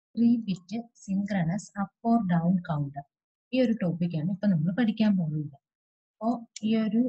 three bit synchronous up or down counter ഈ ഒരു ടോപ്പിക്കാണ് ഇപ്പൊ നമ്മൾ പഠിക്കാൻ പോകുന്നത് അപ്പോൾ ഈ ഒരു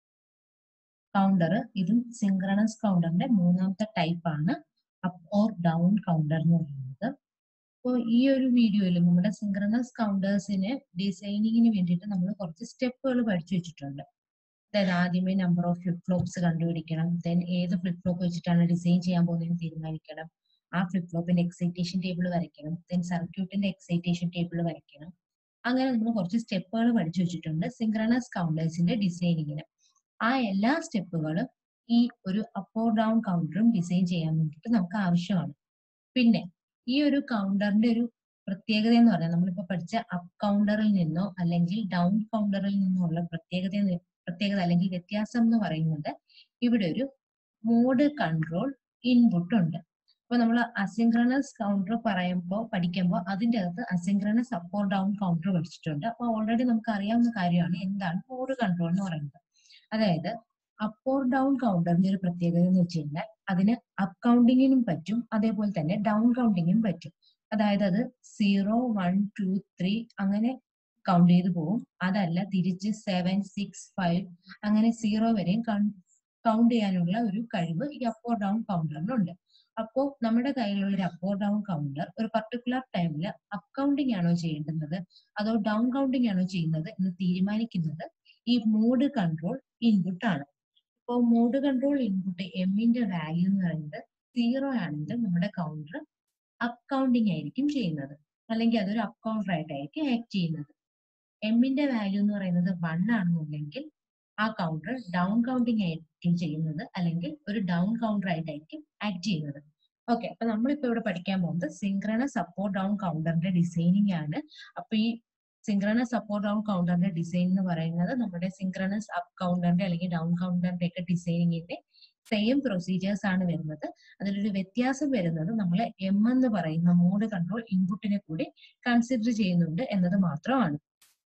കൗണ്ടർ ഇതും സിൻക്രണസ് കൗണ്ടറിന്റെ മൂന്നാമത്തെ ടൈപ്പ് ആണ് അപ്പ് ഓർ ഡൗൺ കൗണ്ടർ എന്ന് പറയുന്നത് അപ്പോൾ ഈ ഒരു വീഡിയോയിൽ നമ്മുടെ സിൻക്രണസ് കൗണ്ടേഴ്സിന് ഡിസൈനിങ്ങിന് വേണ്ടിയിട്ട് നമ്മൾ കുറച്ച് സ്റ്റെപ്പുകൾ പഠിച്ചു വെച്ചിട്ടുണ്ട് അതായത് ആദ്യമേ നമ്പർ ഓഫ് ഫ്ലിപ്പ് ഫ്ലോപ്സ് കണ്ടുപിടിക്കണം ദെൻ ഏത് ഫ്ലിപ്പ് ഫ്ലോപ്പ് വെച്ചിട്ടാണ് ഡിസൈൻ ചെയ്യാൻ പോകുന്നതെന്ന് തീരുമാനിക്കണം ആ ഫ്ലിപ്പ് ഫ്ലോപ്പിന്റെ എക്സൈറ്റേഷൻ ടേബിൾ വരയ്ക്കണം ദെൻ സർക്യൂട്ടിന്റെ എക്സൈറ്റേഷൻ ടേബിൾ വരയ്ക്കണം അങ്ങനെ നമ്മൾ കുറച്ച് സ്റ്റെപ്പുകൾ പഠിച്ചു വെച്ചിട്ടുണ്ട് സിൻക്രണസ് കൗണ്ടേഴ്സിന്റെ ഡിസൈനിങ്ങിന് ആ എല്ലാ സ്റ്റെപ്പുകളും ഈ ഒരു അപ്പ് ഓർ ഡൗൺ കൗണ്ടറും ഡിസൈൻ ചെയ്യാൻ വേണ്ടിയിട്ട് നമുക്ക് ആവശ്യമാണ് പിന്നെ ഈ ഒരു കൗണ്ടറിന്റെ ഒരു പ്രത്യേകത എന്ന് പറഞ്ഞാൽ നമ്മളിപ്പോ പഠിച്ച അപ്പ് കൗണ്ടറിൽ നിന്നോ അല്ലെങ്കിൽ ഡൗൺ കൗണ്ടറിൽ നിന്നോ ഉള്ള പ്രത്യേകത പ്രത്യേകത അല്ലെങ്കിൽ വ്യത്യാസം എന്ന് പറയുന്നത് ഇവിടെ ഒരു മോഡ് കൺട്രോൾ ഇൻപുട്ട് ഉണ്ട് അപ്പൊ നമ്മൾ അസിൻക്രണസ് കൗണ്ടർ പറയുമ്പോൾ പഠിക്കുമ്പോൾ അതിന്റെ അകത്ത് asynchronous up or down counter പഠിച്ചിട്ടുണ്ട് അപ്പൊ ഓൾറെഡി നമുക്ക് അറിയാവുന്ന കാര്യമാണ് എന്താണ് മോഡ് കൺട്രോൾ എന്ന് പറയുന്നത് അതായത് അപ്പ് ഓർ ഡൗൺ കൗണ്ടറിന്റെ ഒരു പ്രത്യേകത എന്ന് വെച്ച് കഴിഞ്ഞാൽ അതിന് അപ്പ് കൗണ്ടിങ്ങിനും പറ്റും അതേപോലെ തന്നെ ഡൗൺ കൗണ്ടിങ്ങിനും പറ്റും അതായത് അത് സീറോ വൺ ടു ത്രീ അങ്ങനെ കൗണ്ട് ചെയ്ത് പോകും അതല്ല തിരിച്ച് സെവൻ സിക്സ് ഫൈവ് അങ്ങനെ സീറോ വരെയും കൗണ്ട് ചെയ്യാനുള്ള ഒരു കഴിവ് ഈ അപ്പ് ഓർ ഡൗൺ കൗണ്ടറിനുണ്ട് അപ്പോൾ നമ്മുടെ കയ്യിലുള്ള ഒരു അപ്പ് ഓർ ഡൗൺ കൗണ്ടർ ഒരു പർട്ടിക്കുലർ ടൈമിൽ അപ്പ് കൗണ്ടിങ് ആണോ ചെയ്യേണ്ടുന്നത് അതോ ഡൗൺ കൗണ്ടിങ് ആണോ ചെയ്യുന്നത് എന്ന് തീരുമാനിക്കുന്നത് ഈ മോഡ് കൺട്രോൾ ഇൻപുട്ട് ആണ് ഇപ്പോൾ മോഡ് കൺട്രോൾ ഇൻപുട്ട് എമ്മിന്റെ വാല്യൂ എന്ന് പറയുന്നത് സീറോ ആണെങ്കിൽ നമ്മുടെ കൗണ്ടർ അപ്പ് കൗണ്ടിങ് ആയിരിക്കും ചെയ്യുന്നത് അല്ലെങ്കിൽ അതൊരു അപ്പ് കൗണ്ടർ ആയിട്ടായിരിക്കും ആക്ട് ചെയ്യുന്നത് എമ്മിന്റെ വാല്യൂ എന്ന് പറയുന്നത് വൺ ആണെന്നുണ്ടെങ്കിൽ ആ കൗണ്ടർ ഡൗൺ കൗണ്ടിങ് ആയിരിക്കും ചെയ്യുന്നത് അല്ലെങ്കിൽ ഒരു ഡൗൺ കൗണ്ടർ ആയിട്ടായിരിക്കും ആക്ട് ചെയ്യുന്നത് ഓക്കെ അപ്പൊ നമ്മളിപ്പോ ഇവിടെ പഠിക്കാൻ പോകുന്നത് സിൻക്രണസ് സപ്പോർട്ട് ഡൗൺ കൗണ്ടറിന്റെ ഡിസൈനിങ് ആണ് അപ്പൊ ഈ സിൻക്രണസ് സപ്പോർട്ട് ഡൗൺ കൗണ്ടറിന്റെ ഡിസൈൻ എന്ന് പറയുന്നത് നമ്മുടെ സിൻക്രണസ് അപ്പ് കൗണ്ടറിന്റെ അല്ലെങ്കിൽ ഡൗൺ കൗണ്ടറിന്റെ ഒക്കെ ഡിസൈനിങ്ങിന്റെ സെയിം പ്രൊസീജിയേഴ്സ് ആണ് വരുന്നത് അതിലൊരു വ്യത്യാസം വരുന്നത് നമ്മൾ എം എന്ന് പറയുന്ന മോഡ് കൺട്രോൾ ഇൻപുട്ടിനെ കൂടി കൺസിഡർ ചെയ്യുന്നുണ്ട് എന്നത് മാത്രമാണ്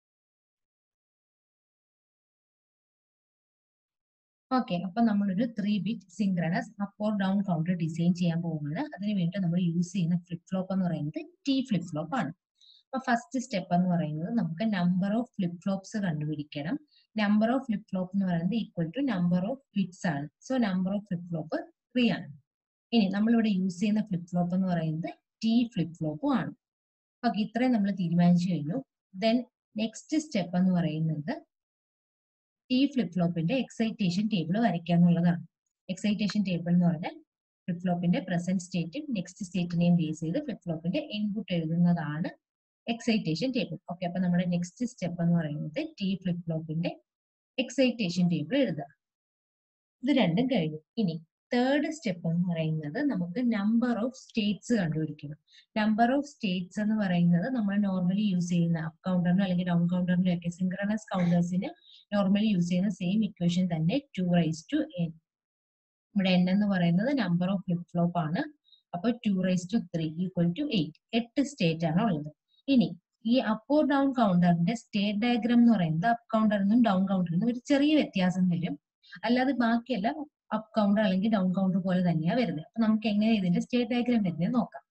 ഓക്കെ അപ്പൊ നമ്മളൊരു three bit synchronous up or down counter design ചെയ്യാൻ പോകുന്നത് അതിന് വേണ്ടി നമ്മൾ യൂസ് ചെയ്യുന്ന ഫ്ലിപ്പ് ഫ്ലോപ്പ് എന്ന് പറയുന്നത് ടി ഫ്ലിപ്പ് ഫ്ലോപ്പ് ആണ് അപ്പൊ ഫസ്റ്റ് സ്റ്റെപ്പ് എന്ന് പറയുന്നത് നമുക്ക് നമ്പർ ഓഫ് ഫ്ലിപ്പ് ഫ്ലോപ്സ് കണ്ടുപിടിക്കണം നമ്പർ ഓഫ് ഫ്ലിപ്പ് ഫ്ലോപ്പ് എന്ന് പറയുന്നത് equal to number of bits ആണ് so number of flip flop three ആണ് ഇനി നമ്മളിവിടെ യൂസ് ചെയ്യുന്ന ഫ്ലിപ്പ് ഫ്ലോപ്പ് എന്ന് പറയുന്നത് ടി ഫ്ലിപ്പ് ഫ്ലോപ്പും ആണ് ഓക്കെ ഇത്രയും നമ്മൾ തീരുമാനിച്ചു കഴിഞ്ഞു ദെൻ നെക്സ്റ്റ് സ്റ്റെപ്പ് എന്ന് പറയുന്നത് ടി ഫ്ലിപ്പ് ഫ്ലോപ്പിന്റെ എക്സൈറ്റേഷൻ ടേബിൾ വരയ്ക്കുക എന്നുള്ളതാണ് എക്സൈറ്റേഷൻ ടേബിൾ എന്ന് പറഞ്ഞാൽ ഫ്ലിപ്പ് ഫ്ലോപ്പിന്റെ പ്രസന്റ് സ്റ്റേറ്റും നെക്സ്റ്റ് സ്റ്റേറ്റിനെയും ബേസ് ചെയ്ത് ഫ്ലിപ്പ് ഫ്ലോപ്പിന്റെ ഇൻപുട്ട് എഴുതുന്നതാണ് എക്സൈറ്റേഷൻ ടേബിൾ ഓക്കെ അപ്പൊ നമ്മുടെ നെക്സ്റ്റ് സ്റ്റെപ്പ് എന്ന് പറയുന്നത് ടി ഫ്ലിപ്പ് ഫ്ലോപ്പിന്റെ എക്സൈറ്റേഷൻ ടേബിൾ എഴുതുക ഇത് രണ്ടും കഴിഞ്ഞു ഇനി തേർഡ് സ്റ്റെപ്പ് എന്ന് പറയുന്നത് നമുക്ക് നമ്പർ ഓഫ് സ്റ്റേറ്റ്സ് കണ്ടുപിടിക്കണം നമ്പർ ഓഫ് സ്റ്റേറ്റ്സ് എന്ന് പറയുന്നത് നമ്മൾ നോർമലി യൂസ് ചെയ്യുന്ന അപ്പ് കൗണ്ടറിനോ അല്ലെങ്കിൽ ഡൗൺ കൗണ്ടറിനോ ഒക്കെ സിൻക്രണസ് കൗണ്ടേഴ്സിന് നോർമലി യൂസ് ചെയ്യുന്ന സെയിം ഇക്വേഷൻ തന്നെ ടു റൈസ് ടു എൻ ഇവിടെ എൻ എന്ന് പറയുന്നത് നമ്പർ ഓഫ് ഫ്ലിപ്പ് ഫ്ലോപ്പ് ആണ് അപ്പൊ two raise to three equal to eight എട്ട് സ്റ്റേറ്റ് ആണ് ഉള്ളത് ഇനി ഈ അപ്പ് ഓർ ഡൗൺ കൗണ്ടറിന്റെ സ്റ്റേറ്റ് ഡയഗ്രാം എന്ന് പറയുന്നത് അപ്പ് കൗണ്ടറിൽ നിന്നും ഡൗൺ കൗണ്ടറിൽ നിന്നും ഒരു ചെറിയ വ്യത്യാസം വരും അല്ലാതെ ബാക്കിയെല്ലാം അപ്പ് കൗണ്ടർ അല്ലെങ്കിൽ ഡൗൺ കൗണ്ടർ പോലെ തന്നെയാണ് വരുന്നത് അപ്പൊ നമുക്ക് എങ്ങനെ ഇതിന്റെ സ്റ്റേറ്റ് ഡയഗ്രാം വരുന്നത് നോക്കാം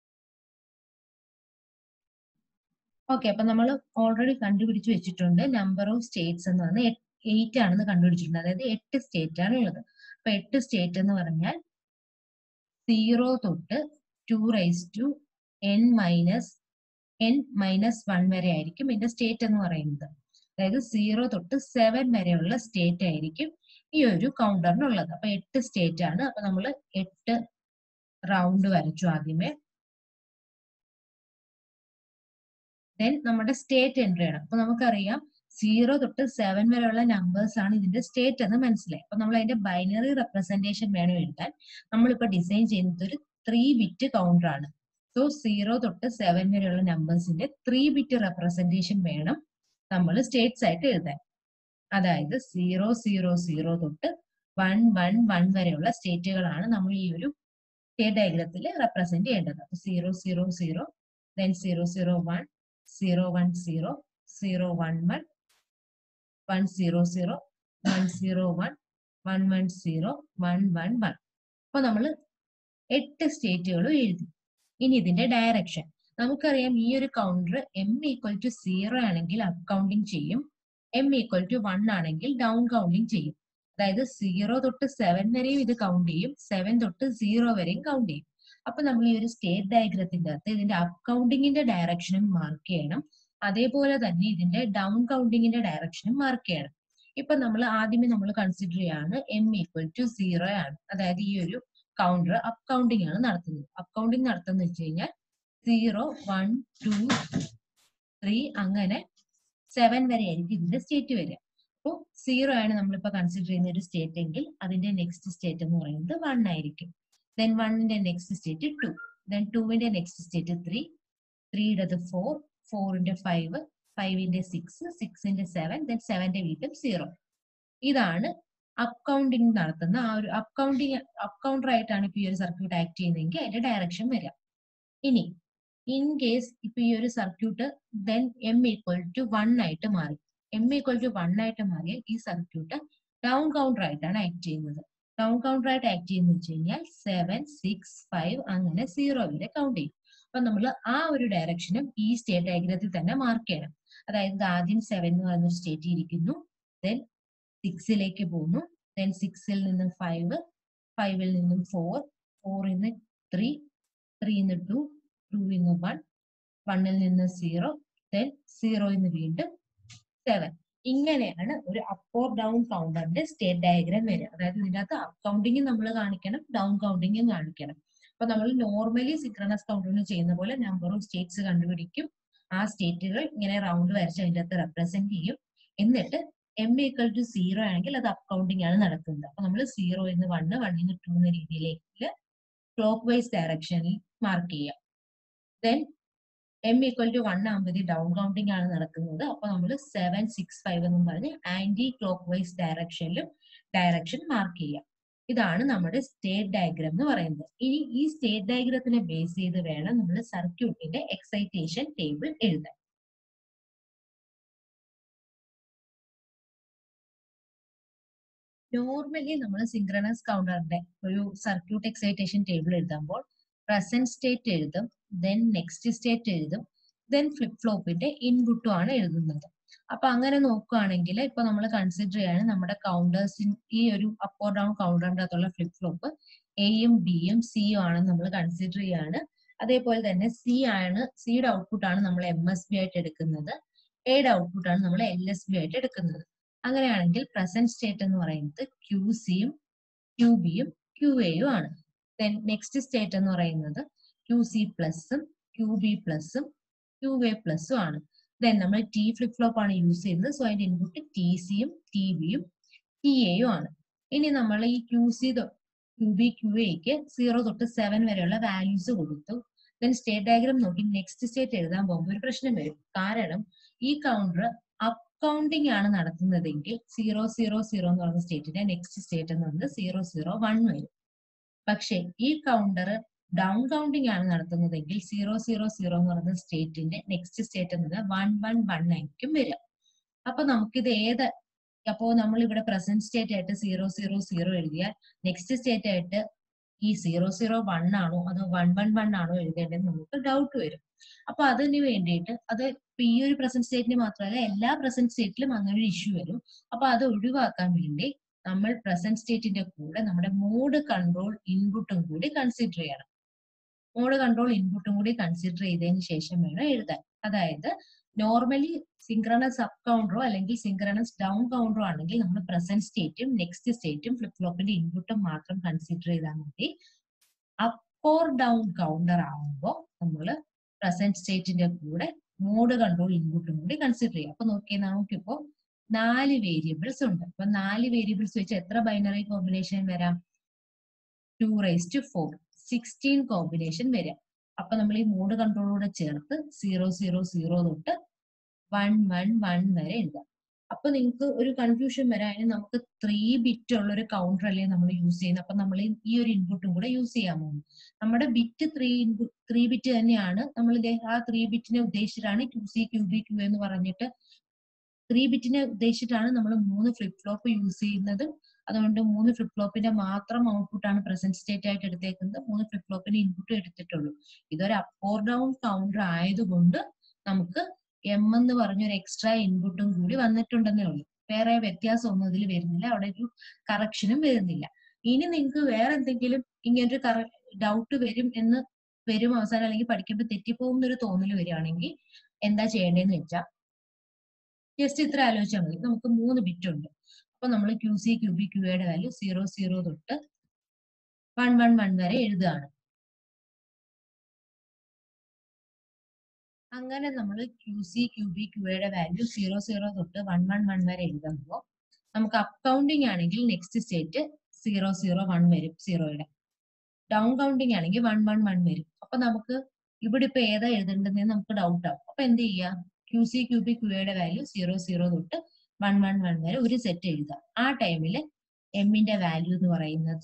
ഓക്കെ അപ്പൊ നമ്മൾ ഓൾറെഡി കണ്ടുപിടിച്ച് വെച്ചിട്ടുണ്ട് നമ്പർ ഓഫ് സ്റ്റേറ്റ്സ് എന്ന് പറഞ്ഞാൽ എയ്റ്റ് ആണെന്ന് കണ്ടുപിടിച്ചിട്ടുണ്ട് അതായത് എട്ട് സ്റ്റേറ്റ് ആണ് ഉള്ളത് അപ്പൊ എട്ട് സ്റ്റേറ്റ് എന്ന് പറഞ്ഞാൽ സീറോ തൊട്ട് two raise to N minus N minus one വരെ ആയിരിക്കും ഇതിന്റെ സ്റ്റേറ്റ് എന്ന് പറയുന്നത് അതായത് സീറോ തൊട്ട് സെവൻ വരെയുള്ള സ്റ്റേറ്റ് ആയിരിക്കും ഈ ഒരു കൗണ്ടറിനുള്ളത് അപ്പൊ എട്ട് സ്റ്റേറ്റ് ആണ് അപ്പൊ നമ്മൾ എട്ട് റൗണ്ട് വരച്ചു ആദ്യമേ ദെൻ നമ്മുടെ സ്റ്റേറ്റ് എൻട്രി ആണ് അപ്പൊ നമുക്കറിയാം സീറോ തൊട്ട് സെവൻ വരെയുള്ള നമ്പേഴ്സ് ആണ് ഇതിന്റെ സ്റ്റേറ്റ് എന്ന് മനസ്സിലായി അപ്പൊ നമ്മൾ അതിന്റെ ബൈനറി റെപ്രസെന്റേഷൻ വേണം എഴുതാൻ നമ്മളിപ്പോ ഡിസൈൻ ചെയ്യുന്നത് ഒരു ത്രീ ബിറ്റ് കൗണ്ടർ ആണ് സോ സീറോ തൊട്ട് സെവൻ വരെയുള്ള നമ്പേഴ്സിന്റെ ത്രീ ബിറ്റ് റെപ്രസെന്റേഷൻ വേണം നമ്മൾ സ്റ്റേറ്റ്സ് ആയിട്ട് എഴുതാൻ അതായത് സീറോ സീറോ സീറോ തൊട്ട് വൺ വൺ വൺ വരെയുള്ള സ്റ്റേറ്റുകളാണ് നമ്മൾ ഈ ഒരു സ്റ്റേറ്റ് ഡയഗ്രത്തിൽ റെപ്രസെന്റ് ചെയ്യേണ്ടത് അപ്പൊ zero zero zero then zero zero one zero one zero zero one one one zero zero one zero one one one zero one one one അപ്പൊ നമ്മൾ എട്ട് സ്റ്റേറ്റുകളും എഴുതി ഇനി ഇതിന്റെ ഡയറക്ഷൻ നമുക്കറിയാം ഈ ഒരു counter M equal to zero ആണെങ്കിൽ അപ്പ് കൗണ്ടിങ് ചെയ്യും എം ഈക്വൽ ടു വൺ ആണെങ്കിൽ ഡൗൺ കൗണ്ടിങ് ചെയ്യും അതായത് സീറോ തൊട്ട് സെവൻ വരെയും ഇത് കൗണ്ട് ചെയ്യും സെവൻ തൊട്ട് സീറോ വരെയും കൗണ്ട് ചെയ്യും അപ്പൊ നമ്മൾ ഈ ഒരു സ്റ്റേറ്റ് ഡയഗ്രത്തിന്റെ അകത്ത് ഇതിന്റെ അപ്പ് കൗണ്ടിങ്ങിന്റെ ഡയറക്ഷനും മാർക്ക് ചെയ്യണം അതേപോലെ തന്നെ ഇതിന്റെ ഡൗൺ കൗണ്ടിങ്ങിന്റെ ഡയറക്ഷനും മാർക്ക് ചെയ്യണം ഇപ്പൊ നമ്മൾ ആദ്യമേ നമ്മൾ കൺസിഡർ ചെയ്യാണ് എം ഈക്വൽ ടു സീറോ ആണ് അതായത് ഈ ഒരു കൗണ്ടർ അപ്പ് കൗണ്ടിങ് ആണ് നടത്തുന്നത് അപ്പ് കൗണ്ടിങ് നടത്തുന്നത് വെച്ച് കഴിഞ്ഞാൽ സീറോ വൺ ടു ത്രീ അങ്ങനെ സെവൻ വരെ ആയിരിക്കും ഇതിന്റെ സ്റ്റേറ്റ് വരിക അപ്പോൾ സീറോ ആണ് നമ്മളിപ്പോ കൺസിഡർ ചെയ്യുന്ന ഒരു സ്റ്റേറ്റ് എങ്കിൽ അതിന്റെ നെക്സ്റ്റ് സ്റ്റേറ്റ് എന്ന് പറയുന്നത് വൺ ആയിരിക്കും ദെൻ വണ്ണിന്റെ നെക്സ്റ്റ് സ്റ്റേറ്റ് ടു ദെൻ ടുവിന്റെ നെക്സ്റ്റ് സ്റ്റേറ്റ് ത്രീ ത്രീയുടേത് ഫോർ ഫോറിന്റെ ഫൈവ് ഫൈവിന്റെ സിക്സ് സിക്സിന്റെ സെവൻ ദെൻ സെവന്റെ വീണ്ടും സീറോ ഇതാണ് അപ്പ് കൗണ്ടിങ് നടത്തുന്ന ആ ഒരു അപ്പ് കൗണ്ടിങ് അപ്പ് കൗണ്ടർ ആയിട്ടാണ് ഇപ്പൊ ഈ ഒരു സർക്യൂട്ട് ആക്ട് ചെയ്യുന്നതെങ്കിൽ അതിന്റെ ഡയറക്ഷൻ വരിക ഇനി ഇൻ കേസ് ഇപ്പൊ ഈ ഒരു circuit then M equal to one ആയിട്ട് മാറി എം ഈക്വൽ ടു വൺ ആയിട്ട് മാറിയാൽ ഈ സർക്യൂട്ട് ഡൗൺ കൗണ്ടർ ആയിട്ടാണ് ആക്ട് ചെയ്യുന്നത് ഡൗൺ കൗണ്ടർ ആയിട്ട് ആക്ട് ചെയ്യുന്നത് വെച്ച് കഴിഞ്ഞാൽ സെവൻ സിക്സ് ഫൈവ് അങ്ങനെ സീറോ വരെ കൗണ്ട് ചെയ്യും അപ്പൊ നമ്മൾ ആ ഒരു ഡയറക്ഷനും ഈ സ്റ്റേറ്റ് ഡയഗ്രത്തിൽ തന്നെ മാർക്ക് ചെയ്യണം അതായത് ആദ്യം സെവൻ എന്ന് പറയുന്ന സ്റ്റേറ്റ് ഇരിക്കുന്നു ദെൻ സിക്സിലേക്ക് പോകുന്നു ദെൻ സിക്സിൽ നിന്നും ഫൈവ് ഫൈവിൽ നിന്നും ഫോർ ഫോറിൽ നിന്ന് ത്രീ ത്രീയിൽ നിന്ന് ടു ടൂവിൽ നിന്ന് വൺ വണ്ണിൽ നിന്ന് സീറോ ദെൻ സീറോയിൽ നിന്ന് വീണ്ടും സെവൻ ഇങ്ങനെയാണ് ഒരു അപ്പ് ഓർ ഡൗൺ കൗണ്ടറിന്റെ സ്റ്റേറ്റ് ഡയഗ്രാം വരിക അതായത് ഇതിന്റെ അകത്ത് അപ്പ് കൗണ്ടിങ് നമ്മൾ കാണിക്കണം ഡൗൺ കൗണ്ടിങ്ങും കാണിക്കണം അപ്പൊ നമ്മൾ നോർമലി സിക്രണസ് കൗണ്ടറിന് ചെയ്യുന്ന പോലെ നമ്പർ ഓഫ് സ്റ്റേറ്റ്സ് കണ്ടുപിടിക്കും ആ സ്റ്റേറ്റുകൾ ഇങ്ങനെ റൗണ്ട് വരച്ച് അതിന്റെ അകത്ത് റെപ്രസെന്റ് ചെയ്യും എന്നിട്ട് എം ഈക്വൽ ടു സീറോ ആണെങ്കിൽ അത് അപ്പ് കൗണ്ടിങ് ആണ് നടക്കുന്നത് അപ്പൊ നമ്മൾ സീറോ എന്ന് വണ്ണ് വണ്ണിൽ നിന്ന് ടു എന്ന രീതിയിലേക്ക് ക്ലോക്ക് വൈസ് ഡയറക്ഷനിൽ മാർക്ക് ചെയ്യാം then M equal to one ആകുമ്പോൾ ഡൗൺ കൗണ്ടിങ് ആണ് നടക്കുന്നത് അപ്പൊ നമ്മൾ സെവൻ സിക്സ് ഫൈവ് എന്ന് പറഞ്ഞ് ആന്റി ക്ലോക്ക് വൈസ് ഡയറക്ഷനിലും ഡയറക്ഷൻ മാർക്ക് ചെയ്യാം ഇതാണ് നമ്മുടെ സ്റ്റേറ്റ് ഡയഗ്രാം എന്ന് പറയുന്നത് ഇനി ഈ സ്റ്റേറ്റ് ഡയഗ്രത്തിനെ ബേസ് ചെയ്ത് വേണം നമ്മൾ സർക്യൂട്ടിന്റെ എക്സൈറ്റേഷൻ ടേബിൾ എഴുതാൻ നോർമലി നമ്മൾ സിങ്ക്രണസ് കൗണ്ടറിന്റെ ഒരു സർക്യൂട്ട് എക്സൈറ്റേഷൻ ടേബിൾ എഴുതുമ്പോൾ പ്രസന്റ് സ്റ്റേറ്റ് എഴുതും ദെൻ നെക്സ്റ്റ് സ്റ്റേറ്റ് എഴുതും ദെൻ ഫ്ലിപ്പ് ഫ്ലോപ്പിന്റെ ഇൻപുട്ടും ആണ് എഴുതുന്നത് അപ്പൊ അങ്ങനെ നോക്കുകയാണെങ്കിൽ ഇപ്പൊ നമ്മൾ കൺസിഡർ ചെയ്യാണ് നമ്മുടെ കൗണ്ടേഴ്സിൻ ഈ ഒരു അപ്പ് ഓർ ഡൗൺ കൗണ്ടറിന്റെ അകത്തുള്ള ഫ്ലിപ്പ് ഫ്ലോപ്പ് എയും ബിയും സിയും ആണെന്ന് നമ്മൾ കൺസിഡർ ചെയ്യാണ് അതേപോലെ തന്നെ സി ആണ് സിയുടെ ഔട്ട്പുട്ട് ആണ് നമ്മൾ എം എസ് ബി ആയിട്ട് എടുക്കുന്നത് എയുടെ ഔട്ട്പുട്ട് ആണ് നമ്മൾ എൽ എസ് ബി ആയിട്ട് എടുക്കുന്നത് അങ്ങനെയാണെങ്കിൽ പ്രസന്റ് സ്റ്റേറ്റ് എന്ന് പറയുന്നത് ക്യു സിയും ക്യു ബിയും ക്യു എയും ആണ് ദെൻ നെക്സ്റ്റ് സ്റ്റേറ്റ് എന്ന് പറയുന്നത് ക്യു സി പ്ലസും ക്യു ബി പ്ലസും ക്യു എ പ്ലസും ആണ് ദെൻ നമ്മൾ ടി ഫ്ലിപ്പ് ഫ്ലോപ്പ് ആണ് യൂസ് ചെയ്യുന്നത് സോ അതിന്റെ ഇൻപുട്ട് ടി സിയും ടി ബിയും ടി എയും ആണ് ഇനി നമ്മൾ ഈ Q C Q B Q എക്ക് സീറോ തൊട്ട് സെവൻ വരെയുള്ള വാല്യൂസ് കൊടുത്തു ദെൻ സ്റ്റേറ്റ് ഡയഗ്രാം നോക്കി നെക്സ്റ്റ് സ്റ്റേറ്റ് എഴുതാൻ പോകുമ്പോൾ ഒരു പ്രശ്നം വരും കാരണം ഈ കൗണ്ടർ അപ്പ് കൗണ്ടിങ് ആണ് നടത്തുന്നതെങ്കിൽ സീറോ സീറോ സീറോ എന്ന് പറയുന്ന സ്റ്റേറ്റിന്റെ നെക്സ്റ്റ് സ്റ്റേറ്റ് എന്ന് പറയുന്നത് സീറോ സീറോ വൺ വരും പക്ഷേ ഈ കൗണ്ടർ ഡൗൺ കൗണ്ടിങ് ആണ് നടത്തുന്നതെങ്കിൽ സീറോ സീറോ സീറോ എന്ന് പറയുന്ന സ്റ്റേറ്റിന്റെ നെക്സ്റ്റ് സ്റ്റേറ്റ് എന്നത് വൺ വൺ വൺ ആയിരിക്കും വരിക അപ്പൊ നമുക്കിത് ഏത് അപ്പോ നമ്മൾ ഇവിടെ പ്രസന്റ് സ്റ്റേറ്റ് ആയിട്ട് സീറോ സീറോ സീറോ എഴുതിയാൽ നെക്സ്റ്റ് സ്റ്റേറ്റ് ആയിട്ട് ഈ സീറോ സീറോ വൺ ആണോ അതോ വൺ വൺ വൺ ആണോ എഴുതേണ്ടത് നമുക്ക് ഡൗട്ട് വരും അപ്പൊ അതിന് വേണ്ടിയിട്ട് അത് ഇപ്പൊ ഈ ഒരു പ്രസന്റ് സ്റ്റേറ്റിന് മാത്രമല്ല എല്ലാ പ്രസന്റ് സ്റ്റേറ്റിലും അങ്ങനെ ഒരു ഇഷ്യൂ വരും അപ്പൊ അത് ഒഴിവാക്കാൻ വേണ്ടി നമ്മൾ പ്രസന്റ് സ്റ്റേറ്റിന്റെ കൂടെ നമ്മുടെ മോഡ് കൺട്രോൾ ഇൻപുട്ടും കൂടി കൺസിഡർ ചെയ്യണം മോഡ് കൺട്രോൾ ഇൻപുട്ടും കൂടി കൺസിഡർ ചെയ്തതിന് ശേഷം വേണം എഴുതാൻ അതായത് നോർമലി സിങ്ക്രണസ് അപ്പ് കൗണ്ടറോ അല്ലെങ്കിൽ സിങ്ക്രണസ് ഡൗൺ കൗണ്ടറോ ആണെങ്കിൽ നമ്മൾ പ്രസന്റ് സ്റ്റേറ്റും നെക്സ്റ്റ് സ്റ്റേറ്റും ഫ്ലിപ്പ് ഫ്ലോപ്പിന്റെ ഇൻപുട്ടും മാത്രം കൺസിഡർ ചെയ്താൽ മതി അപ്പ് ഓർ ഡൗൺ കൗണ്ടർ ആവുമ്പോൾ നമ്മൾ പ്രസന്റ് സ്റ്റേറ്റിന്റെ കൂടെ മോഡ് കൺട്രോൾ ഇൻപുട്ടും കൂടി കൺസിഡർ ചെയ്യാം അപ്പൊ നോക്കിയേ നമുക്കിപ്പോ നാല് വേരിയബിൾസ് ഉണ്ട് അപ്പൊ നാല് വേരിയബിൾസ് വെച്ച് എത്ര ബൈനറി കോമ്പിനേഷൻ വരാം two raise to four sixteen combination വരാം അപ്പൊ നമ്മൾ ഈ മോഡ് കൺട്രോളോടെ ചേർത്ത് സീറോ സീറോ സീറോ തൊട്ട് വൺ വൺ വൺ വരെ എഴുതാം അപ്പൊ നിങ്ങൾക്ക് ഒരു കൺഫ്യൂഷൻ വരാൻ നമുക്ക് ത്രീ ബിറ്റ് ഉള്ള ഒരു കൗണ്ടർ അല്ലേ നമ്മൾ യൂസ് ചെയ്യുന്നത് അപ്പൊ നമ്മൾ ഈ ഒരു ഇൻപുട്ടും കൂടെ യൂസ് ചെയ്യാൻ പോകുന്നു നമ്മുടെ bit three input three bit തന്നെയാണ് നമ്മൾ ആ ത്രീ ബിറ്റിനെ ഉദ്ദേശിച്ചിട്ടാണ് Q C Q B Q എന്ന് പറഞ്ഞിട്ട് ത്രീ ബിറ്റിനെ ഉദ്ദേശിച്ചിട്ടാണ് നമ്മൾ മൂന്ന് ഫ്ലിപ്പ് ഫ്ലോപ്പ് യൂസ് ചെയ്യുന്നതും അതുകൊണ്ട് മൂന്ന് ഫ്ലിപ്പ് ഫ്ലോപ്പിന്റെ മാത്രം ഔട്ട്പുട്ട് ആണ് പ്രസന്റ് സ്റ്റേറ്റ് ആയിട്ട് എടുത്തേക്കുന്നത് മൂന്ന് ഫ്ലിപ്പ് ഫ്ലോപ്പിന്റെ ഇൻപുട്ട് എടുത്തിട്ടുള്ളൂ ഇതൊരു അപ്പ് ഓർ ഡൗൺ കൗണ്ടർ ആയതുകൊണ്ട് നമുക്ക് എം എന്ന് പറഞ്ഞൊരു എക്സ്ട്രാ ഇൻപുട്ടും കൂടി വന്നിട്ടുണ്ടെന്നേ ഉള്ളൂ വേറെ വ്യത്യാസമൊന്നും ഇതിൽ വരുന്നില്ല അവിടെ ഒരു കറക്ഷനും വരുന്നില്ല ഇനി നിങ്ങൾക്ക് വേറെ എന്തെങ്കിലും ഇങ്ങനൊരു ഡൗട്ട് വരും എന്ന് വരും അവസാനം അല്ലെങ്കിൽ പഠിക്കുമ്പോൾ തെറ്റിപ്പോകുന്ന ഒരു തോന്നൽ വരികയാണെങ്കിൽ എന്താ ചെയ്യേണ്ടതെന്ന് വെച്ചാൽ ജസ്റ്റ് ഇത്ര ആലോചിച്ചാൽ മതി നമുക്ക് മൂന്ന് ബിറ്റ് ഉണ്ട് അപ്പൊ നമ്മൾ Q C Q B Q എയുടെ വാല്യൂ സീറോ സീറോ തൊട്ട് വൺ വൺ വൺ വരെ എഴുതുകയാണ് അങ്ങനെ നമ്മൾ Q C Q B Q എയുടെ വാല്യൂ സീറോ സീറോ തൊട്ട് വൺ വൺ വൺ വരെ എഴുതുമ്പോൾ നമുക്ക് അപ്പ് കൗണ്ടിങ് ആണെങ്കിൽ next state zero zero one വരും സീറോയുടെ ഡൗൺ കൗണ്ടിങ് ആണെങ്കിൽ വൺ വൺ വൺ വരും അപ്പൊ നമുക്ക് ഇവിടെ ഇപ്പൊ ഏതാ എഴുതേണ്ടതെന്ന് നമുക്ക് ഡൗട്ട് ആവും അപ്പൊ എന്ത് ചെയ്യാം Q C Q B Q എയുടെ വാല്യൂ സീറോ സീറോ തൊട്ട് വൺ വൺ വൺ വരെ ഒരു സെറ്റ് എഴുതുക ആ ടൈമിൽ എമ്മിന്റെ വാല്യൂ എന്ന് പറയുന്നത്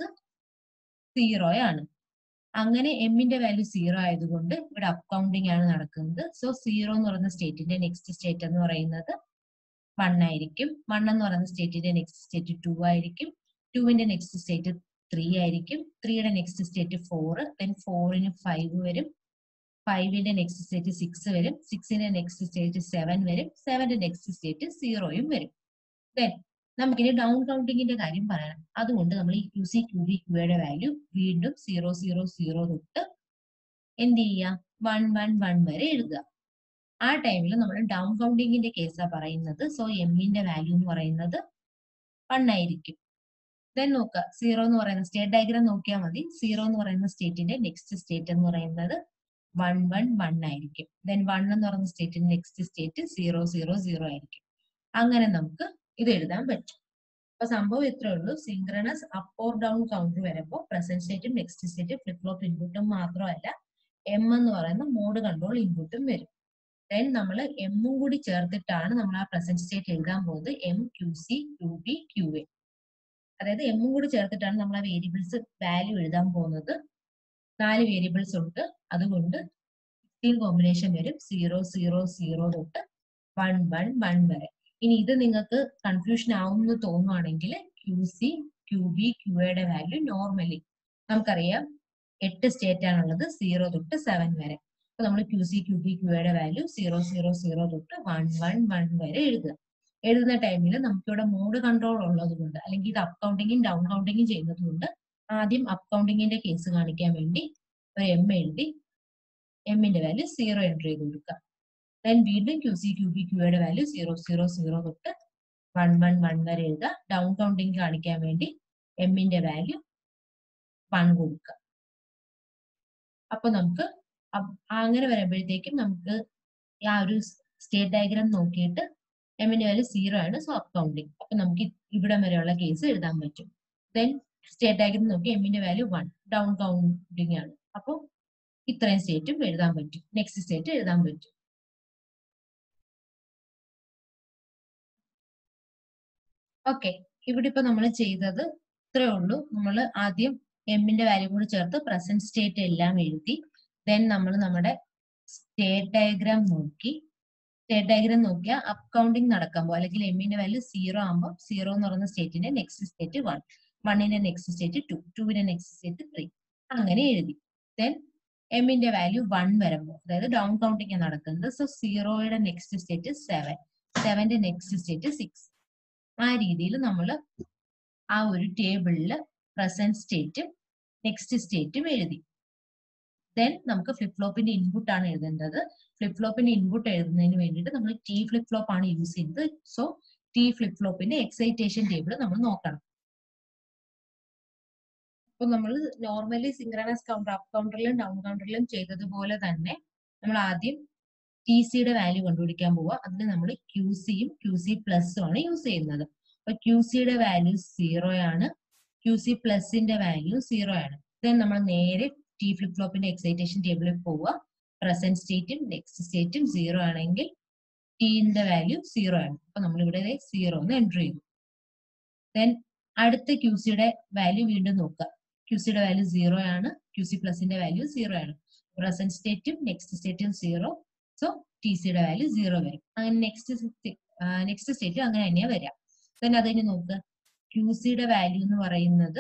സീറോ ആണ് അങ്ങനെ എമ്മിന്റെ വാല്യൂ സീറോ ആയതുകൊണ്ട് ഇവിടെ അപ്പ് കൗണ്ടിങ് ആണ് നടക്കുന്നത് സോ സീറോ എന്ന് പറയുന്ന സ്റ്റേറ്റിന്റെ നെക്സ്റ്റ് സ്റ്റേറ്റ് എന്ന് പറയുന്നത് വൺ ആയിരിക്കും വൺ എന്ന് പറയുന്ന സ്റ്റേറ്റിന്റെ നെക്സ്റ്റ് സ്റ്റേറ്റ് ടു ആയിരിക്കും ടുവിന്റെ നെക്സ്റ്റ് സ്റ്റേറ്റ് ത്രീ ആയിരിക്കും ത്രീയുടെ നെക്സ്റ്റ് സ്റ്റേറ്റ് ഫോർ ദെൻ ഫോറിന് ഫൈവ് വരും ഫൈവിന്റെ നെക്സ്റ്റ് സ്റ്റേറ്റ് സിക്സ് വരും സിക്സിന്റെ നെക്സ്റ്റ് സ്റ്റേറ്റ് സെവൻ വരും സെവന്റെ നെക്സ്റ്റ് സ്റ്റേറ്റ് സീറോയും വരും ദെൻ നമുക്കിനി ഡൗൺ കൗണ്ടിങ്ങിന്റെ കാര്യം പറയണം അതുകൊണ്ട് നമ്മൾ ഈ ക്യു സി ക്യു ബി ക്യൂയുടെ വാല്യൂ വീണ്ടും സീറോ സീറോ സീറോ തൊട്ട് എന്ത് ചെയ്യുക വൺ വൺ വൺ വരെ എഴുതുക ആ ടൈമിൽ നമ്മൾ ഡൗൺ കൗണ്ടിങ്ങിന്റെ കേസാ പറയുന്നത് സോ എമ്മിന്റെ വാല്യൂ എന്ന് പറയുന്നത് വൺ ആയിരിക്കും ദെൻ നോക്കുക സീറോ എന്ന് പറയുന്ന സ്റ്റേറ്റ് ഡയഗ്രാം നോക്കിയാൽ മതി സീറോ എന്ന് പറയുന്ന സ്റ്റേറ്റിന്റെ നെക്സ്റ്റ് സ്റ്റേറ്റ് എന്ന് പറയുന്നത് വൺ വൺ വൺ ആയിരിക്കും ദെൻ വൺ എന്ന് പറയുന്ന സ്റ്റേറ്റിന്റെ next state zero zero zero ആയിരിക്കും അങ്ങനെ നമുക്ക് ഇത് എഴുതാൻ പറ്റും അപ്പൊ സംഭവം ഇത്രേ ഉള്ളൂ synchronous up or down counter വരുമ്പോൾ പ്രസന്റ് സ്റ്റേറ്റും നെക്സ്റ്റ് സ്റ്റേറ്റും ഫ്ലിപ്പ് ഫ്ലോപ്പ് ഇൻപുട്ടും മാത്രമല്ല എം എന്ന് പറയുന്ന മോഡ് കൺട്രോൾ ഇൻപുട്ടും വരും ദെൻ നമ്മൾ എമ്മും കൂടി ചേർത്തിട്ടാണ് നമ്മൾ ആ പ്രസന്റ് സ്റ്റേറ്റ് എഴുതാൻ പോകുന്നത് M Q C Q B Q A അതായത് എമ്മും കൂടി ചേർത്തിട്ടാണ് നമ്മൾ ആ വേരിയബിൾസ് വാല്യൂ എഴുതാൻ പോകുന്നത് നാല് വേരിയബിൾസ് ഉണ്ട് അതുകൊണ്ട് ഫിഫ്റ്റീൻ കോമ്പിനേഷൻ വരും സീറോ സീറോ സീറോ തൊട്ട് വൺ വൺ വൺ വരെ ഇനി ഇത് നിങ്ങൾക്ക് കൺഫ്യൂഷൻ ആവുമെന്ന് തോന്നുവാണെങ്കിൽ Q C Q B Q എയുടെ വാല്യൂ നോർമലി നമുക്കറിയാം എട്ട് സ്റ്റേറ്റ് ആണുള്ളത് സീറോ തൊട്ട് സെവൻ വരെ അപ്പൊ നമ്മൾ Q C Q B Q എയുടെ വാല്യൂ സീറോ സീറോ സീറോ തൊട്ട് വൺ വൺ വൺ വരെ എഴുതുക എഴുതുന്ന ടൈമിൽ നമുക്കിവിടെ മോഡ് കൺട്രോൾ ഉള്ളത് കൊണ്ട് അല്ലെങ്കിൽ ഇത് അപ്പ് കൗണ്ടിങ്ങും ഡൗൺ കൗണ്ടിങ്ങും ചെയ്യുന്നത് കൊണ്ട് ആദ്യം അപ്പ് കൗണ്ടിങ്ങിന്റെ കേസ് കാണിക്കാൻ വേണ്ടി ഒരു എം എഴുതി എമ്മിന്റെ വാല്യൂ സീറോ എൻ്റർ ചെയ്ത് കൊടുക്കുക ദെൻ വീണ്ടും ക്യു സി ക്യു ബി ക്യൂയുടെ വാല്യൂ സീറോ സീറോ സീറോ തൊട്ട് വൺ വൺ വൺ വരെ എഴുതുക ഡൗൺ കൗണ്ടിങ് കാണിക്കാൻ വേണ്ടി എമ്മിന്റെ വാല്യൂ വൺ കൊടുക്കുക അപ്പൊ നമുക്ക് അങ്ങനെ വരുമ്പോഴത്തേക്കും നമുക്ക് ആ ഒരു സ്റ്റേറ്റ് ഡയഗ്രാം നോക്കിയിട്ട് എമ്മിന്റെ വാല്യൂ സീറോ ആണ് സോ അപ്പ് കൗണ്ടിങ് അപ്പൊ നമുക്ക് ഇവിടം വരെയുള്ള കേസ് എഴുതാൻ പറ്റും ദെൻ സ്റ്റേറ്റ് ഡയഗ്രാം നോക്കി എമ്മിന്റെ വാല്യൂ വൺ ഡൗൺ കൗണ്ടിങ് ആണ് അപ്പോൾ ഇത്രയും സ്റ്റേറ്റും എഴുതാൻ പറ്റും നെക്സ്റ്റ് സ്റ്റേറ്റ് എഴുതാൻ പറ്റും ഓക്കെ ഇവിടെ ഇപ്പൊ നമ്മൾ ചെയ്തത് ഇത്രേ ഉള്ളൂ നമ്മൾ ആദ്യം എമ്മിന്റെ വാല്യൂ കൂടി ചേർത്ത് പ്രസന്റ് സ്റ്റേറ്റ് എല്ലാം എഴുതി ദെൻ നമ്മൾ നമ്മുടെ സ്റ്റേറ്റ് ഡയഗ്രാം നോക്കി സ്റ്റേറ്റ് ഡയഗ്രാം നോക്കിയാൽ അപ്പ് കൗണ്ടിങ് നടക്കുമ്പോൾ അല്ലെങ്കിൽ എമ്മിന്റെ വാല്യൂ സീറോ ആകുമ്പോൾ സീറോ എന്ന് പറയുന്ന സ്റ്റേറ്റിന്റെ നെക്സ്റ്റ് സ്റ്റേറ്റ് വൺ വണ്ണിന്റെ നെക്സ്റ്റ് സ്റ്റേറ്റ് ടു ടുവിന്റെ നെക്സ്റ്റ് സ്റ്റേറ്റ് ത്രീ അങ്ങനെ എഴുതി ദെൻ എമ്മിന്റെ വാല്യൂ വൺ വരുമ്പോൾ അതായത് ഡൗൺ കൗണ്ടിങ് നടക്കുന്നത് സോ സീറോയുടെ നെക്സ്റ്റ് സ്റ്റേറ്റ് സെവൻ സെവന്റെ നെക്സ്റ്റ് സ്റ്റേറ്റ് സിക്സ് ആ രീതിയിൽ നമ്മൾ ആ ഒരു ടേബിളിൽ പ്രസന്റ് സ്റ്റേറ്റും നെക്സ്റ്റ് സ്റ്റേറ്റും എഴുതി ദെൻ നമുക്ക് ഫ്ലിപ്പ് ഫ്ലോപ്പിന്റെ ഇൻപുട്ട് ആണ് എഴുതേണ്ടത് ഫ്ലിപ്പ് ഫ്ലോപ്പിന്റെ ഇൻപുട്ട് എഴുതുന്നതിന് വേണ്ടിയിട്ട് നമ്മൾ ടി ഫ്ലിപ്പ് ഫ്ലോപ്പ് ആണ് യൂസ് ചെയ്യുന്നത് സോ ടി ഫ്ലിപ്പ് ഫ്ലോപ്പിന്റെ എക്സൈറ്റേഷൻ ടേബിൾ നമ്മൾ നോക്കണം അപ്പൊ നമ്മൾ നോർമലി സിംഗ്രണസ് കൗണ്ടർ അപ്പ് കൗണ്ടറിലും ഡൗൺ കൗണ്ടറിലും ചെയ്തതുപോലെ തന്നെ നമ്മൾ ആദ്യം ടി സിയുടെ വാല്യൂ കണ്ടുപിടിക്കാൻ പോവുക അതിന് നമ്മൾ ക്യു സിയും ക്യു സി പ്ലസും ആണ് യൂസ് ചെയ്യുന്നത് അപ്പൊ ക്യു സിയുടെ വാല്യൂ സീറോ ആണ് ക്യു സി പ്ലസിന്റെ വാല്യൂ സീറോ ആണ് ദെൻ നമ്മൾ നേരെ ടി ഫ്ലിപ്പ് ഫ്ലോപ്പിന്റെ എക്സൈറ്റേഷൻ ടേബിളിൽ പോവുക പ്രസന്റ് സ്റ്റേറ്റും നെക്സ്റ്റ് സ്റ്റേറ്റും സീറോ ആണെങ്കിൽ ടിന്റെ വാല്യൂ സീറോ ആണ് അപ്പൊ നമ്മൾ ഇവിടെ സീറോ എന്ന് എൻറ്റർ ചെയ്തു ദെൻ അടുത്ത ക്യു സിയുടെ വാല്യൂ വീണ്ടും നോക്കുക ക്യു സിയുടെ വാല്യൂ സീറോ ആണ് ക്യു സി പ്ലസിന്റെ വാല്യൂ സീറോ ആണ് പ്രസന്റ് സ്റ്റേറ്റും നെക്സ്റ്റ് സ്റ്റേറ്റും സീറോ സോ ടി സിയുടെ വാല്യൂ സീറോ വരും അങ്ങനെ നെക്സ്റ്റ് നെക്സ്റ്റ് സ്റ്റേറ്റ് അങ്ങനെ തന്നെയാ വരിക ദെൻ അത് കഴിഞ്ഞ് നോക്കുക ക്യു സിയുടെ വാല്യൂ എന്ന് പറയുന്നത്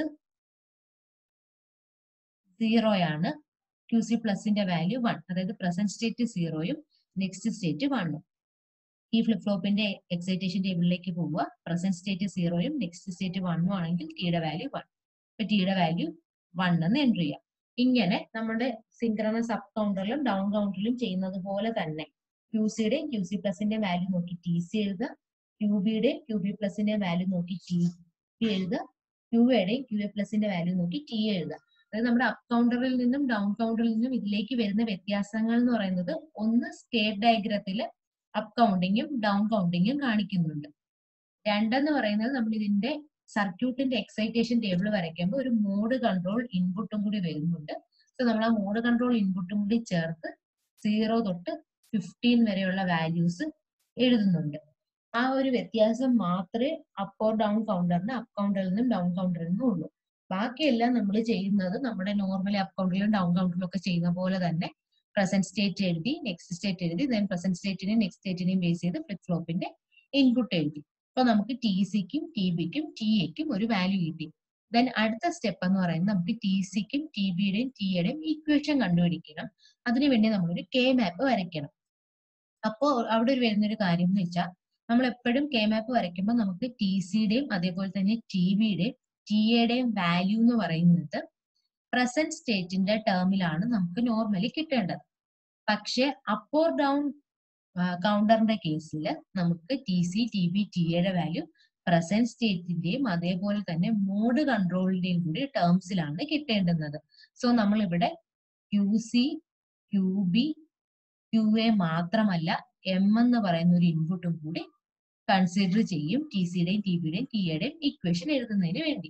സീറോയാണ് ക്യു സി പ്ലസിന്റെ വാല്യൂ വൺ അതായത് പ്രസന്റ് സ്റ്റേറ്റ് സീറോയും നെക്സ്റ്റ് സ്റ്റേറ്റ് വണ്ണും ഈ ഫ്ലിപ്പ് ഫ്ലോപ്പിന്റെ എക്സൈറ്റേഷൻ ടേബിളിലേക്ക് പോവുക പ്രസന്റ് സ്റ്റേറ്റ് സീറോയും നെക്സ്റ്റ് സ്റ്റേറ്റ് വണ്ണും ആണെങ്കിൽ ടിയുടെ വാല്യൂ വൺ ഇപ്പൊ ടിയുടെ വാല്യൂ വൺ എന്ന് എൻട്രി ചെയ്യാം ഇങ്ങനെ നമ്മുടെ സിങ്ക്രണസ് അപ്പ് കൗണ്ടറിലും ഡൗൺ കൗണ്ടറിലും ചെയ്യുന്നത് പോലെ തന്നെ ക്യു സിയുടെയും ക്യു സി പ്ലസിന്റെ വാല്യൂ നോക്കി ടി സി എഴുതുക ക്യു ബിയുടെയും ക്യു ബി പ്ലസിന്റെ വാല്യൂ നോക്കി ടി പി എഴുതുക ക്യു എയുടെയും ക്യു എ പ്ലസിന്റെ വാല്യൂ നോക്കി ടി എഴുതുക അതായത് നമ്മുടെ അപ്പ് കൗണ്ടറിൽ നിന്നും ഡൗൺ കൗണ്ടറിൽ നിന്നും ഇതിലേക്ക് വരുന്ന വ്യത്യാസങ്ങൾ എന്ന് പറയുന്നത് ഒന്ന് സ്റ്റേറ്റ് ഡയഗ്രത്തില് അപ്പ് കൗണ്ടിങ്ങും ഡൗൺ കൗണ്ടിങ്ങും കാണിക്കുന്നുണ്ട് രണ്ടെന്ന് പറയുന്നത് നമ്മൾ ഇതിന്റെ സർക്യൂട്ടിന്റെ എക്സൈറ്റേഷൻ ടേബിൾ വരയ്ക്കുമ്പോൾ ഒരു മോഡ് കൺട്രോൾ ഇൻപുട്ടും കൂടി വരുന്നുണ്ട് സോ നമ്മൾ ആ മോഡ് കൺട്രോൾ ഇൻപുട്ടും കൂടി ചേർത്ത് സീറോ തൊട്ട് ഫിഫ്റ്റീൻ വരെയുള്ള വാല്യൂസ് എഴുതുന്നുണ്ട് ആ ഒരു വ്യത്യാസം മാത്രമേ അപ്പ് ഓർ ഡൗൺ കൗണ്ടറിന് അപ്പ് കൗണ്ടറിൽ നിന്നും ഡൗൺ കൗണ്ടറിൽ നിന്നും ഉള്ളൂ ബാക്കിയെല്ലാം നമ്മൾ ചെയ്യുന്നത് നമ്മുടെ നോർമലി അപ്പ് കൗണ്ടറിലും ഡൗൺ കൗണ്ടറിലും ഒക്കെ ചെയ്യുന്ന പോലെ തന്നെ പ്രസന്റ് സ്റ്റേറ്റ് എഴുതി നെക്സ്റ്റ് സ്റ്റേറ്റ് എഴുതി ദെൻ പ്രസന്റ് സ്റ്റേറ്റിനെയും നെക്സ്റ്റ് സ്റ്റേറ്റിനെയും ബേസ് ചെയ്ത് ഫ്ലിപ്പ് ഫ്ലോപ്പിന്റെ ഇൻപുട്ട് എഴുതി അപ്പൊ നമുക്ക് ടി സിക്കും ടി ബിക്കും ടി എക്കും ഒരു വാല്യൂ കിട്ടി ദെൻ അടുത്ത സ്റ്റെപ്പ് എന്ന് പറയുന്നത് നമുക്ക് ടി സിക്കും ടി ബിയുടെയും ടി യുടെയും ഈക്വേഷൻ കണ്ടുപിടിക്കണം അതിനുവേണ്ടി നമ്മളൊരു കെ മാപ്പ് വരയ്ക്കണം അപ്പോൾ അവിടെ ഒരു വരുന്നൊരു കാര്യം എന്ന് വെച്ചാൽ നമ്മൾ എപ്പോഴും കെ മാപ്പ് വരയ്ക്കുമ്പോൾ നമുക്ക് ടി സിയുടെയും അതേപോലെ തന്നെ ടി ബിയുടെയും ടി എയുടെയും വാല്യൂ എന്ന് പറയുന്നത് പ്രസന്റ് സ്റ്റേറ്റിന്റെ ടേമിലാണ് നമുക്ക് നോർമലി കിട്ടേണ്ടത് പക്ഷെ അപ്പ് ഓർ ഡൗൺ കൗണ്ടറിന്റെ കേസിൽ നമുക്ക് T C T B T എയുടെ വാല്യൂ പ്രസന്റ് സ്റ്റേറ്റിന്റെയും അതേപോലെ തന്നെ മോഡ് കൺട്രോളിന്റെയും കൂടി ടേംസിലാണ് കിട്ടേണ്ടുന്നത് സോ നമ്മൾ ഇവിടെ Q C Q B Q A മാത്രമല്ല എം എന്ന് പറയുന്ന ഒരു ഇൻപുട്ടും കൂടി കൺസിഡർ ചെയ്യും ടി സിയുടെയും ടി ബിയുടെയും ടി എയുടെയും ഇക്വേഷൻ എഴുതുന്നതിന് വേണ്ടി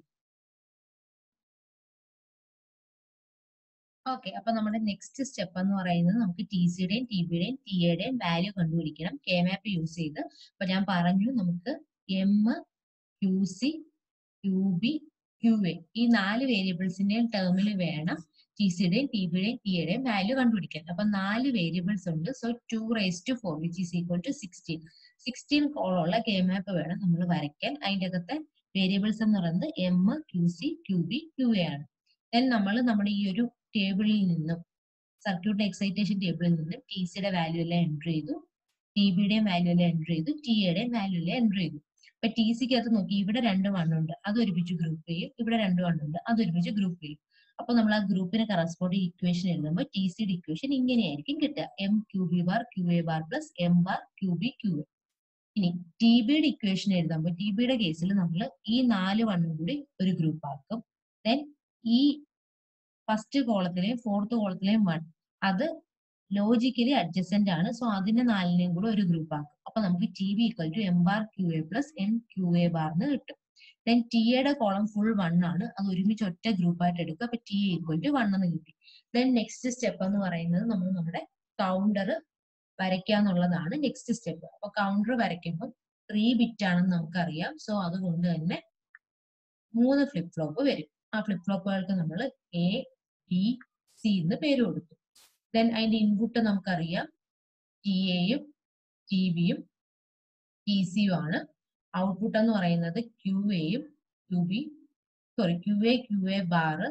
ഓക്കെ അപ്പൊ നമ്മുടെ നെക്സ്റ്റ് സ്റ്റെപ്പ് എന്ന് പറയുന്നത് നമുക്ക് ടി സിയുടെയും ടി ബിയുടെയും ടി എയുടെയും വാല്യൂ കണ്ടുപിടിക്കണം കെ മാപ്പ് യൂസ് ചെയ്ത് അപ്പൊ ഞാൻ പറഞ്ഞു നമുക്ക് M Q C Q B Q A ഈ നാല് വേരിയബിൾസിന്റെയും ടേമിൽ വേണം ടി സിയുടെയും ടി ബിയുടെയും ടി എയുടെയും വാല്യൂ കണ്ടുപിടിക്കാൻ അപ്പൊ നാല് വേരിയബിൾസ് ഉണ്ട് so two raise to four which is equal to sixteen sixteen കോളുള്ള കെ മാപ്പ് വേണം നമ്മൾ വരയ്ക്കാൻ അതിൻ്റെ അകത്തെ വേരിയബിൾസ് എന്ന് പറയുന്നത് M Q C Q B Q A ആണ് ദെൻ നമ്മൾ നമ്മുടെ ഈ ഒരു ടേബിളിൽ നിന്നും സർക്യൂട്ട് എക്സൈറ്റേഷൻ ടേബിളിൽ നിന്നും ടി സിയുടെ വാല്യൂ എല്ലാം എൻറ്റർ ചെയ്തു ടി ബിയുടെയും വാല്യൂ എല്ലാം എൻറ്റർ ചെയ്തു ടി എയുടെയും വാല്യൂ എല്ലാം എൻറ്റർ ചെയ്തു ഇപ്പൊ ടി സിക്ക് അകത്ത് നോക്കി ഇവിടെ രണ്ട് വണ്ണുണ്ട് അത് ഒരുമിച്ച് ഗ്രൂപ്പ് ചെയ്യും ഇവിടെ രണ്ട് വണ്ണുണ്ട് അത് ഒരുമിച്ച് ഗ്രൂപ്പ് ചെയ്യും അപ്പൊ നമ്മൾ ആ ഗ്രൂപ്പിന് കറസ്പോണ്ടിങ് ഇക്വേഷൻ എഴുതുമ്പോൾ ടി സിയുടെ ഇക്വേഷൻ ഇങ്ങനെയായിരിക്കും കിട്ടുക M Q B bar Q A bar plus M bar Q B Q A ഇനി ടി ബിയുടെ ഇക്വേഷൻ എഴുതുമ്പോൾ ടി ബിയുടെ കേസിൽ നമ്മൾ ഈ നാല് വണ്ണും കൂടി ഒരു ഗ്രൂപ്പ് ആക്കും ദെൻ ഈ ഫസ്റ്റ് കോളത്തിലെയും ഫോർത്ത് കോളത്തിലെയും വൺ അത് ലോജിക്കലി അഡ്ജസ്റ്റന്റ് ആണ് സോ അതിന്റെ നാലിനെയും കൂടെ ഒരു ഗ്രൂപ്പ് ആക്കും അപ്പൊ നമുക്ക് T B equal to M bar Q A plus M Q A bar എന്ന് കിട്ടും ദെൻ ടി എയുടെ കോളം ഫുൾ വൺ ആണ് അത് ഒരുമിച്ച് ഒറ്റ ഗ്രൂപ്പ് ആയിട്ട് എടുക്കുക അപ്പൊ ടി ഈക്വൽ ടു വൺ എന്ന് കിട്ടി ദെൻ നെക്സ്റ്റ് സ്റ്റെപ്പ് എന്ന് പറയുന്നത് നമ്മൾ നമ്മുടെ കൗണ്ടർ വരയ്ക്കാന്നുള്ളതാണ് നെക്സ്റ്റ് സ്റ്റെപ്പ് അപ്പൊ കൗണ്ടർ വരയ്ക്കുമ്പോൾ ത്രീ ബിറ്റ് ആണെന്ന് നമുക്കറിയാം സോ അതുകൊണ്ട് തന്നെ മൂന്ന് ഫ്ലിപ്പ് ഫ്ലോപ്പ് വരും ആ ഫ്ലിപ്പ് ഫ്ലോപ്പുകൾക്ക് നമ്മൾ എ ബി സി എന്ന് പേര് കൊടുത്തു ദെൻ അതിന്റെ ഇൻപുട്ട് നമുക്കറിയാം ടി എയും ടി ബിയും ടി സിയും ആണ് ഔട്ട്പുട്ട് എന്ന് പറയുന്നത് ക്യു എയും Q B sorry Q A Q A bar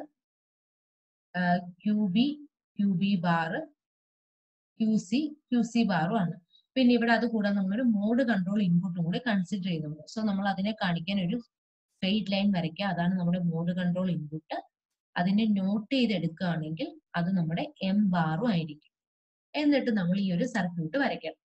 Q B Q B bar Q C Q C ബാറും ആണ് പിന്നെ ഇവിടെ അത് കൂടാതെ നമ്മളൊരു മോഡ് കൺട്രോൾ ഇൻപുട്ടും കൂടി കൺസിഡർ ചെയ്യുന്നുണ്ട് സോ നമ്മൾ അതിനെ കാണിക്കാൻ ഒരു സ്ട്രെയിറ്റ് ലൈൻ വരയ്ക്കുക അതാണ് നമ്മുടെ മോഡ് കൺട്രോൾ ഇൻപുട്ട് അതിനെ നോട്ട് ചെയ്തെടുക്കുകയാണെങ്കിൽ അത് നമ്മുടെ എം ബാറും ആയിരിക്കും എന്നിട്ട് നമ്മൾ ഈ ഒരു സർക്യൂട്ട് വരയ്ക്കണം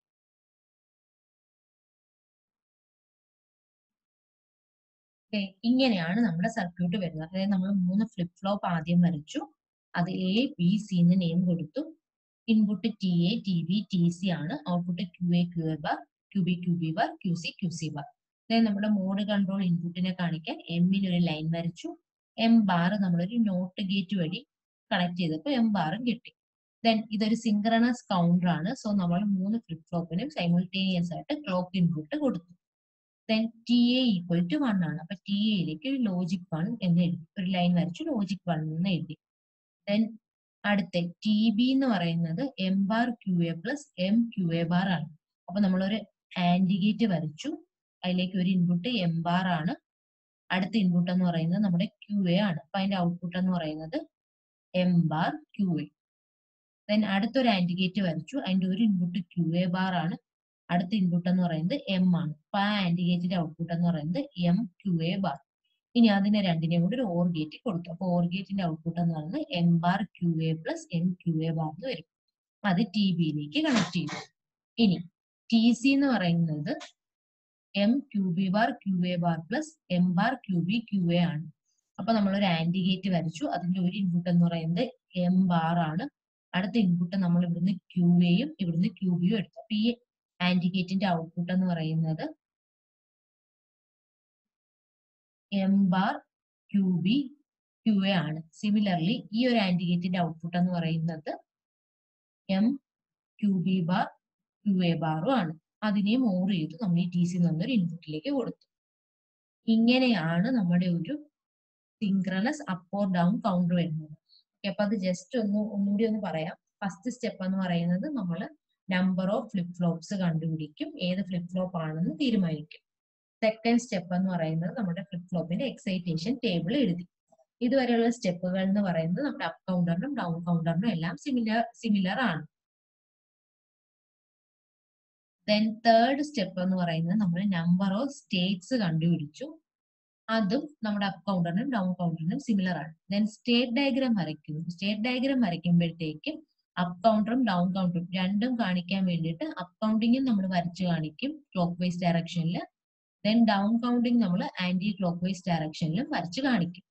Okay, ഇങ്ങനെയാണ് നമ്മുടെ സർക്യൂട്ട് വരുന്നത് അതായത് നമ്മൾ മൂന്ന് ഫ്ലിപ്പ് ഫ്ലോപ്പ് ആദ്യം വരച്ചു അത് എ ബി സി എന്ന് നെയിം കൊടുത്തു input T A T B T C ആണ് output Q A Q A bar Q B Q B bar Q C Q C bar അതായത് നമ്മുടെ മോഡ് കൺട്രോൾ ഇൻപുട്ടിനെ കാണിക്കാൻ എമ്മിന് ഒരു ലൈൻ വരച്ചു എം ബാർ നമ്മളൊരു നോട്ട് ഗേറ്റ് വഴി കണക്ട് ചെയ്തപ്പോൾ എം ബാറും കിട്ടി ദെൻ ഇതൊരു സിങ്ക്രണസ് കൗണ്ടർ ആണ് സോ നമ്മൾ മൂന്ന് ഫ്ലിപ്പ് ഫ്ലോപ്പിനും സൈമിൾട്ടേനിയസ് ആയിട്ട് ക്ലോക്ക് ഇൻപുട്ട് കൊടുത്തു then T A equal to one ആണ് അപ്പൊ ടി എയിലേക്ക് ഒരു ലോജിക് വൺ എന്ന് എഴുതി ഒരു ലൈൻ വരച്ചു ലോജിക് വൺ എന്ന് എഴുതി ദെൻ അടുത്ത ടി ബി എന്ന് പറയുന്നത് M bar Q A plus M Q A bar ആണ് അപ്പൊ നമ്മളൊരു ആൻഡിഗേറ്റ് വരച്ചു അതിലേക്ക് ഒരു ഇൻപുട്ട് എം ബാർ ആണ് അടുത്ത ഇൻപുട്ട് എന്ന് പറയുന്നത് നമ്മുടെ ക്യു എ ആണ് അപ്പൊ അതിന്റെ ഔട്ട്പുട്ട് എന്ന് പറയുന്നത് M bar Q A then അടുത്തൊരു ആന്റി ഗേറ്റ് വരച്ചു അതിന്റെ ഒരു ഇൻപുട്ട് ക്യു എ ബാർ ആണ് അടുത്ത ഇൻപുട്ട് എന്ന് പറയുന്നത് എം ആണ് അപ്പൊ ആ ആന്റി ഗേറ്റിന്റെ ഔട്ട്പുട്ട് എന്ന് പറയുന്നത് എം ക്യു എ ബാർ ഇനി അതിനെ രണ്ടിനെയും കൂടി ഒരു ഓർ ഗേറ്റ് കൊടുത്തു അപ്പൊ ഓർ ഗേറ്റിന്റെ ഔട്ട്പുട്ട് എന്ന് പറയുന്നത് M bar Q A plus M Q A bar എന്ന് വരും അത് ടി ബിയിലേക്ക് കണക്ട് ചെയ്തു ഇനി ടി സി എന്ന് പറയുന്നത് M Q B bar Q A bar plus M bar Q B Q A ആണ് അപ്പൊ നമ്മൾ ഒരു ആന്റി ഗേറ്റ് വരച്ചു അതിന്റെ ഒരു ഇൻപുട്ട് എന്ന് പറയുന്നത് എം ബാർ ആണ് അടുത്ത ഇൻപുട്ട് നമ്മൾ ഇവിടുന്ന് ക്യു എയും ഇവിടുന്ന് ക്യു ബിയും എടുത്തു അപ്പൊ ഈ ആന്റി ഗേറ്റിന്റെ ഔട്ട്പുട്ട് എന്ന് പറയുന്നത് M bar Q B Q A ആണ് സിമിലർലി ഈ ഒരു ആന്റി ഗേറ്റിന്റെ ഔട്ട്പുട്ട് എന്ന് പറയുന്നത് M Q B bar Q A ബാറും ആണ് അതിനെ മോർ ചെയ്ത് നമ്മൾ ഈ ടി സി എന്നൊരു ഇൻപുട്ടിലേക്ക് കൊടുത്തു ഇങ്ങനെയാണ് നമ്മുടെ ഒരു synchronous up or down counter വരുന്നത് അപ്പൊ അത് ജസ്റ്റ് ഒന്ന് ഒന്നുകൂടി ഒന്ന് പറയാം ഫസ്റ്റ് സ്റ്റെപ്പ് എന്ന് പറയുന്നത് നമ്മൾ നമ്പർ ഓഫ് ഫ്ലിപ്പ് ഫ്ലോപ്സ് കണ്ടുപിടിക്കും ഏത് ഫ്ലിപ്പ് ഫ്ലോപ്പ് ആണെന്ന് തീരുമാനിക്കും സെക്കൻഡ് സ്റ്റെപ്പ് എന്ന് പറയുന്നത് നമ്മുടെ ഫ്ലിപ്പ് ഫ്ലോപ്പിന്റെ എക്സൈറ്റേഷൻ ടേബിൾ എഴുതി ഇതുവരെയുള്ള സ്റ്റെപ്പുകൾ എന്ന് പറയുന്നത് നമ്മുടെ അപ്പ് കൗണ്ടറിനും ഡൗൺ കൗണ്ടറിനും എല്ലാം സിമിലർ സിമിലർ ആണ് ദെൻ തേർഡ് സ്റ്റെപ്പ് എന്ന് പറയുന്നത് നമ്മൾ നമ്പർ ഓഫ് സ്റ്റേറ്റ്സ് കണ്ടുപിടിച്ചു അതും നമ്മുടെ അപ്പ് കൗണ്ടറിനും ഡൗൺ കൗണ്ടറിനും സിമിലർ ആണ് ദെൻ സ്റ്റേറ്റ് ഡയഗ്രാം വരയ്ക്കുന്നു സ്റ്റേറ്റ് ഡയഗ്രാം വരയ്ക്കുമ്പോഴത്തേക്കും അപ്പ് കൗണ്ടറും ഡൗൺ കൗണ്ടറും രണ്ടും കാണിക്കാൻ വേണ്ടിയിട്ട് അപ്പ് കൗണ്ടിങ്ങും നമ്മൾ വരച്ച് കാണിക്കും ക്ലോക്ക് വൈസ് ഡയറക്ഷനിൽ ദെൻ ഡൗൺ കൗണ്ടിങ് നമ്മൾ ആന്റി ക്ലോക്ക് വൈസ് ഡയറക്ഷനിലും വരച്ച് കാണിക്കും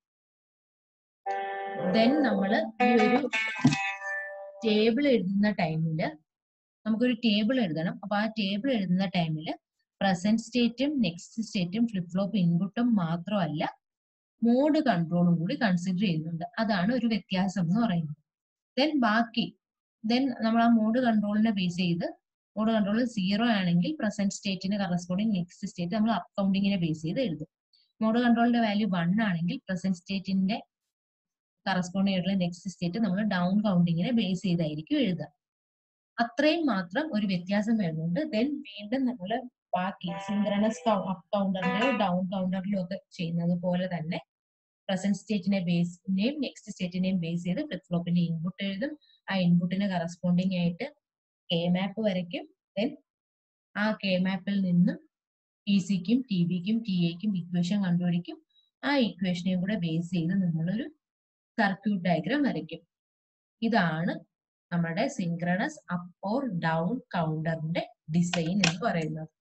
ദെൻ നമ്മൾ ഈ ഒരു ടേബിൾ എഴുതുന്ന ടൈമിൽ നമുക്കൊരു ടേബിൾ എഴുതണം അപ്പൊ ആ ടേബിൾ എഴുതുന്ന ടൈമിൽ പ്രസന്റ് സ്റ്റേറ്റും നെക്സ്റ്റ് സ്റ്റേറ്റും ഫ്ലിപ്പ് ഫ്ലോപ്പ് ഇൻപുട്ടും മാത്രമല്ല മോഡ് കൺട്രോളും കൂടി കൺസിഡർ ചെയ്യുന്നുണ്ട് അതാണ് ഒരു വ്യത്യാസം എന്ന് പറയുന്നത് ദെൻ ബാക്കി ദെൻ നമ്മൾ ആ മോഡ് കൺട്രോളിനെ ബേസ് ചെയ്ത് മോഡ് കൺട്രോൾ സീറോ ആണെങ്കിൽ പ്രസന്റ് സ്റ്റേറ്റിന് കറസ്പോണ്ടിങ് നെക്സ്റ്റ് സ്റ്റേറ്റ് നമ്മൾ അപ്പ് കൗണ്ടിങ്ങിനെ ബേസ് ചെയ്ത് എഴുതും മോഡ് കൺട്രോളിന്റെ വാല്യൂ വൺ ആണെങ്കിൽ പ്രസന്റ് സ്റ്റേറ്റിന്റെ കറസ്പോണ്ടിങ് ആയിട്ടുള്ള നെക്സ്റ്റ് സ്റ്റേറ്റ് നമ്മൾ ഡൗൺ കൗണ്ടിങ്ങിനെ ബേസ് ചെയ്തായിരിക്കും എഴുതുക അത്രയും മാത്രം ഒരു വ്യത്യാസം വരുന്നുണ്ട് ദെൻ വീണ്ടും നമ്മൾ ബാക്കി സിൻക്രണസ് അപ്പ് കൗണ്ടറിലും ഡൗൺ കൗണ്ടറിലും ഒക്കെ ചെയ്യുന്നത് പോലെ തന്നെ പ്രസന്റ് സ്റ്റേറ്റിനെ ബേസിനെയും നെക്സ്റ്റ് സ്റ്റേറ്റിനെയും ബേസ് ചെയ്ത് ഫ്ലിപ്പ് ഫ്ലോപ്പിന്റെ ഇൻപുട്ട് എഴുതും ആ ഇൻപുട്ടിന് കറസ്പോണ്ടിങ് ആയിട്ട് കെ മാപ്പ് വരയ്ക്കും ദെൻ ആ കെ മാപ്പിൽ നിന്നും ടി സിക്കും ടി ബിക്കും ടി എക്കും ഇക്വേഷൻ കണ്ടുപിടിക്കും ആ ഇക്വേഷനെയും കൂടെ ബേസ് ചെയ്ത് നമ്മളൊരു സർക്യൂട്ട് ഡയഗ്രാം വരയ്ക്കും ഇതാണ് നമ്മുടെ സിൻക്രണസ് അപ്പ് ഓർ ഡൗൺ കൗണ്ടറിന്റെ ഡിസൈൻ എന്ന് പറയുന്നത്